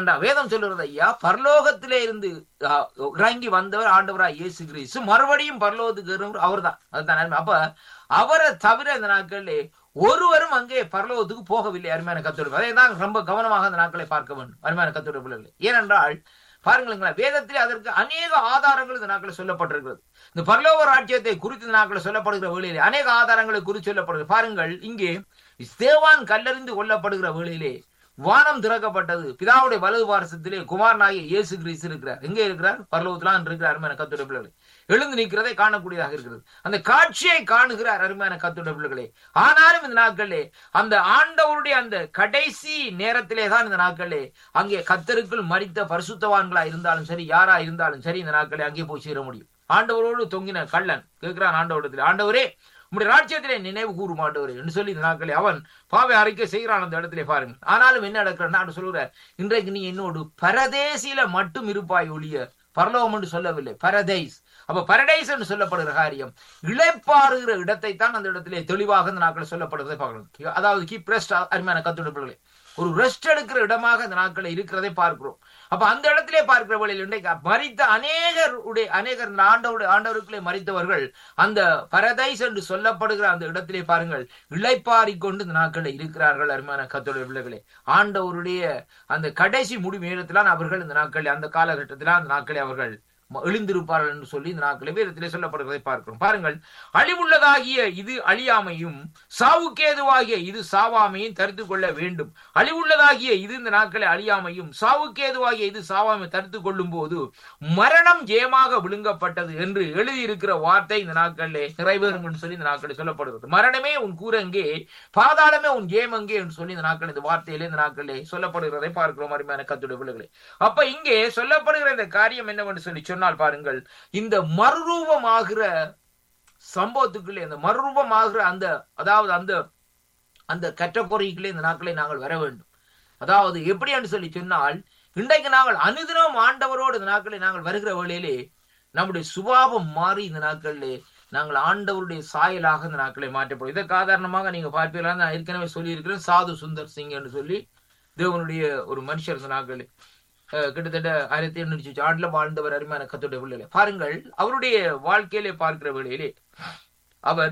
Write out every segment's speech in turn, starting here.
ஏனென்றா வேதம் சொல்லுறது ஐயா பரலோகத்திலே இருந்து அஹ், இறங்கி வந்தவர் ஆண்டவராய் இயேசு கிறிஸ்து மறுபடியும் பரலோகத்துக்கு அவர் தான் அதுதான் நன்மை. அப்ப அவரை தவிர இந்த நாட்களிலே ஒருவரும் அங்கே பரலோகத்துக்கு போகவில்லை அருமையான கத்தோடு அதை தான் ரொம்ப கவனமாக அந்த நாட்களை பார்க்க வேண்டும் அருமையான கத்தோடு பிள்ளைகளை ஏனென்றால் பாருங்களேன் வேதத்திலே அதற்கு அநேக ஆதாரங்கள் இந்த நாட்களில் சொல்லப்பட்டிருக்கிறது இந்த பரலோக ராஜ்யத்தை குறித்து இந்த நாட்களில் சொல்லப்படுகிற வேளையிலே அநேக ஆதாரங்களை குறித்து சொல்லப்படுகிறது பாருங்கள் இங்கே ஸ்தேவான் கல்லறிந்து கொல்லப்படுகிற வேளையிலே வானம் திறக்கப்பட்டது பிதாவுடைய வலது பாரசத்திலே குமாரனாகிய இயேசு கிறிஸ்து இருக்கிறார் எங்கே இருக்கிறார் பரலோகத்திலாம் இருக்கிறார் அருமையான கத்துடைய பிள்ளைகளை எழுந்து நிற்கிறதை காணக்கூடியதாக இருக்கிறது அந்த காட்சியை காணுகிறார் அருமையான கத்துடைய பிள்ளைகளே ஆனாலும் இந்த நாட்களிலே அந்த ஆண்டவருடைய அந்த கடைசி நேரத்திலே தான் இந்த நாட்களிலே அங்கே கத்தருக்குள் மறித்த பரிசுத்தவான்களா இருந்தாலும் சரி யாரா இருந்தாலும் சரி இந்த நாட்களே அங்கே போய் சேர முடியும் ஆண்டவரோடு தொங்கின கள்ளன் கேட்கிறான் ஆண்டவரிடத்தில் ஆண்டவரே உம்முடைய ராஜ்யத்திலே நினைவு கூறும் ஆண்டவரே என்று சொல்லி இந்த நாட்களே அவன் பாவை அறிக்கை செய்கிறான் அந்த இடத்திலே பாருங்க ஆனாலும் என்ன நடக்கிறான் நான் சொல்லுற இன்றைக்கு நீ என்னோடு பரதேசில மட்டும் இருப்பாய் ஒழிய பரலோகம் என்று சொல்லவில்லை பரதேஸ் அப்ப பரடைஸ் என்று சொல்லப்படுகிற காரியம் இழைப்பாறுகிற இடத்தை தான் அந்த இடத்திலே தெளிவாக இந்த நாட்களில் சொல்லப்படுவதை பார்க்கணும் அதாவது கீப் ரெஸ்ட் அருமையான கத்துடைப்பிள்ளைகளே ஒரு ரெஸ்ட் எடுக்கிற இடமாக இந்த நாட்களில் இருக்கிறதை பார்க்கிறோம் அப்ப அந்த இடத்திலே பார்க்கிற வழியில் இன்றைக்கு மறித்த அநேகர் உடைய அநேகர் இந்த ஆண்டவருடைய ஆண்டவருக்குள்ளே மறித்தவர்கள் அந்த பரதைஸ் என்று சொல்லப்படுகிற அந்த இடத்திலே பாருங்கள் இளைப்பாரி கொண்டு இந்த நாட்களில் இருக்கிறார்கள் அருமையான கத்தோடைய பிள்ளைகளே ஆண்டவருடைய அந்த கடைசி முடிவு நேரத்திலான் அவர்கள் இந்த நாட்களில் அந்த காலகட்டத்தில அந்த நாட்களை அவர்கள் ம- எழுந்திருப்பார்கள் என்று சொல்லி இந்த நாட்களை வேதத்திலே சொல்லப்படுவதை பார்க்கிறோம் பாருங்கள் அழிவுள்ளதாகிய இது அழியாமையும் சாவுக்கேதுவாகிய இது சாவாமையும் தரித்து கொள்ள வேண்டும் அழிவுள்ளதாகிய இது இந்த நாட்களை அழியாமையும் சாவுக்கேதுவாகிய இது சாவாமை தரித்து கொள்ளும் போது மரணம் ஜெயமாக விழுங்கப்பட்டது என்று எழுதியிருக்கிற வார்த்தை இந்த நாட்களிலே நிறைவேறும் என்று சொல்லி இந்த நாட்களில் சொல்லப்படுகிறது மரணமே உன் கூரங்கே பாதாளமே உன் ஜெயம் அங்கே என்று சொல்லி இந்த நாட்கள் இந்த வார்த்தையிலே இந்த நாட்களிலே சொல்லப்படுகிறதை பார்க்கிறோம் அருமையான கத்துடைய பிள்ளைகளே அப்ப இங்கே சொல்லப்படுகிற இந்த காரியம் என்னவென்று சொல்லி சொன்னால் பாருங்கள் இந்த மறுரூபமாகிற சம்பவத்துக்குள்ளே அந்த மறுரூபமாகிற அந்த அதாவது அந்த அந்த கற்றப்பொறிக்குள்ளே இந்த நாட்களை நாங்கள் வர வேண்டும் அதாவது எப்படி என்று சொல்லி சொன்னால் இன்றைக்கு நாங்கள் அனுதினம் ஆண்டவரோடு இந்த நாட்களை நாங்கள் வருகிற வேளையிலே நம்முடைய சுபாவம் மாறி இந்த நாட்களிலே நாங்கள் ஆண்டவருடைய சாயலாக இந்த நாட்களை மாற்றப்படும் இதற்கு ஆதாரணமாக நீங்க பார்ப்பீங்களா நான் ஏற்கனவே சொல்லியிருக்கிறேன் சாது சுந்தர் சிங் என்று சொல்லி தேவனுடைய ஒரு மனுஷர் இந்த நாட்களில் அஹ், கிட்டத்தட்ட ஆயிரத்தி எண்ணூற்றி ஆண்டுல வாழ்ந்தவர் அருமையான கத்துடைய பிள்ளைகளே பாருங்கள் அவருடைய வாழ்க்கையிலே பார்க்கிற வேளையிலே அவர்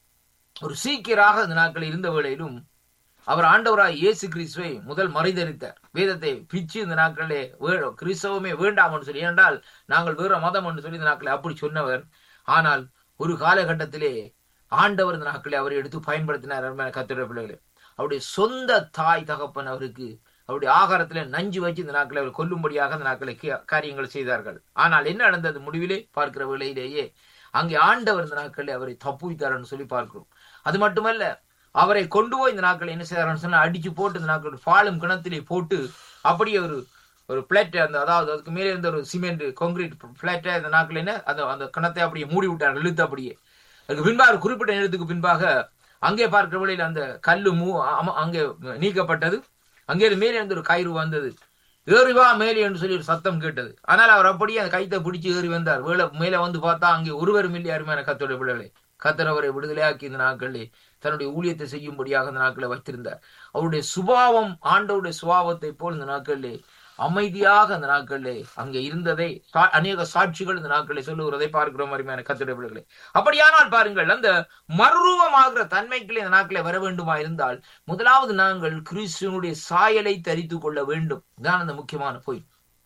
ஒரு சீக்கியராக இந்த நாட்களில் இருந்த வேளையிலும் அவர் ஆண்டவராய் இயேசு கிறிஸ்துவை முதல் மறைதறித்தார் வேதத்தை பிச்சு இந்த நாட்களிலே வே- கிறிஸ்தவமே வேண்டாம் என்று சொல்லி ஏனென்றால் நாங்கள் வேற மதம் என்று சொல்லி இந்த நாட்களை அப்படி சொன்னவர் ஆனால் ஒரு காலகட்டத்திலே ஆண்டவர் இந்த நாட்களை அவரை எடுத்து பயன்படுத்தினார் அருமையான கத்துடைய பிள்ளைகளே அவருடைய சொந்த தாய் தகப்பன் அவருக்கு அவருடைய ஆகாரத்திலே நஞ்சு வச்சு இந்த நாட்களை அவர் கொல்லும்படியாக இந்த நாட்களை கே- காரியங்கள் செய்தார்கள் ஆனால் என்ன நடந்தது முடிவிலே பார்க்கிற வேளையிலேயே அங்கே ஆண்டவர் இந்த நாட்களில் அவரை தப்புவித்தார்னு சொல்லி பார்க்கிறோம் அது மட்டுமல்ல அவரை கொண்டு போய் இந்த நாட்கள் என்ன செய்யறான்னு சொன்னா அடிச்சு போட்டு இந்த நாட்கள் பாலும் கிணத்திலே போட்டு அப்படியே ஒரு ஒரு பிளேட் அந்த அதாவது அதுக்கு மேலே இருந்த ஒரு சிமெண்ட் கான்கிரீட் பிளேட்டை அந்த நாட்கள் என்ன அந்த அந்த கிணத்தை அப்படியே மூடி விட்டார் இழுத்து அப்படியே அதுக்கு பின்பாக ஒரு குறிப்பிட்ட நேரத்துக்கு பின்பாக அங்கே பார்க்கிற வழியில் அந்த கல்லு மூ அம- அங்கே நீக்கப்பட்டது அங்கே மேலே இருந்து ஒரு கயிறு வந்தது ஏறி வா மேலே என்று சொல்லி ஒரு சத்தம் கேட்டது ஆனால் அவர் அப்படியே அந்த கைத்தை பிடிச்சு ஏறி வந்தார் வேலை மேலே வந்து பார்த்தா அங்கே ஒருவரும் இல்லை அருமையான கத்தோட பிள்ளைகளை கத்தர் அவரை விடுதலையாக்கி இந்த நாட்களிலே தன்னுடைய ஊழியத்தை செய்யும்படியாக இந்த நாட்களை வைத்திருந்தார் அவருடைய சுபாவம் ஆண்டவருடைய சுபாவத்தை போல் இந்த நாட்களிலே அமைதியாக அந்த நாட்களிலே அங்கே இருந்ததை சா- அநேக சாட்சிகள் இந்த நாட்களை சொல்லுகிறதை பார்க்கிறோம் அருமையான கத்திர பிள்ளைகளே அப்படியானால் பாருங்கள் அந்த மறுரூபமாகிற தன்மைக்குள்ளே இந்த நாட்களை வர வேண்டுமா இருந்தால் முதலாவது நாங்கள் கிறிஸ்துவனுடைய சாயலை தரித்து கொள்ள வேண்டும் இதுதான் அந்த முக்கியமான பொய்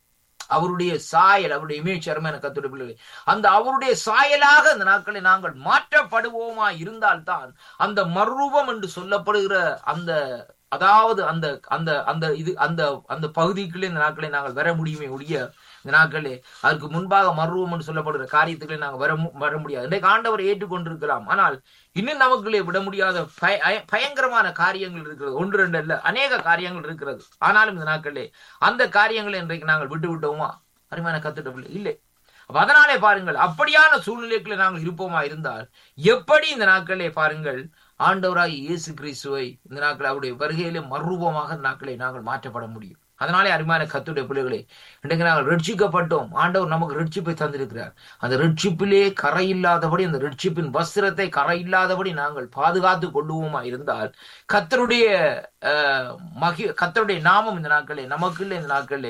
அவருடைய சாயல் அவருடைய இமேஜ் அருமையான கத்துடைய பிள்ளைகளே அந்த அவருடைய சாயலாக அந்த நாட்களை நாங்கள் மாற்றப்படுவோமா இருந்தால்தான் அந்த மறுரூபம் என்று சொல்லப்படுகிற அந்த அதாவது அந்த அந்த அந்த இது அந்த அந்த பகுதிக்குள்ளே இந்த நாட்களை நாங்கள் வர முடியுமே ஒழிய இந்த நாட்களே அதற்கு முன்பாக மறுரூபம் என்று சொல்லப்படுகிற காரியத்துக்களை நாங்கள் வர மு- வர முடியாது இன்றைக்கு ஆண்டவர் ஏற்றுக்கொண்டிருக்கலாம் ஆனால் இன்னும் நமக்குள்ளே விட முடியாத பய- அய- பயங்கரமான காரியங்கள் இருக்கிறது ஒன்று ரெண்டு அல்ல அநேக காரியங்கள் இருக்கிறது ஆனாலும் இந்த நாட்களே அந்த காரியங்களை இன்றைக்கு நாங்கள் விட்டு விட்டோமா அருமையான கத்துட்டவில்லை இல்லை அப்ப அதனாலே பாருங்கள் அப்படியான சூழ்நிலைக்குள்ள நாங்கள் இருப்போமா இருந்தால் எப்படி இந்த நாட்களே பாருங்கள் ஆண்டவராய் இயேசு கிறிஸ்துவை இந்த நாட்கள் அவருடைய வருகையிலே மறுரூபமாக இந்த நாட்களை நாங்கள் மாற்றப்பட முடியும் அதனாலே அருமையான கத்துடைய பிள்ளைகளே இன்றைக்கு நாங்கள் ரட்சிக்கப்பட்டோம் ஆண்டவர் நமக்கு ரட்சிப்பை தந்திருக்கிறார் அந்த ரட்சிப்பிலே கரை இல்லாதபடி அந்த ரட்சிப்பின் வஸ்திரத்தை கரை இல்லாதபடி நாங்கள் பாதுகாத்து கொள்ளுவோமா இருந்தால் கத்தருடைய அஹ், மகி கத்தருடைய நாமம் இந்த நாட்களே நமக்குள்ள இந்த நாட்களே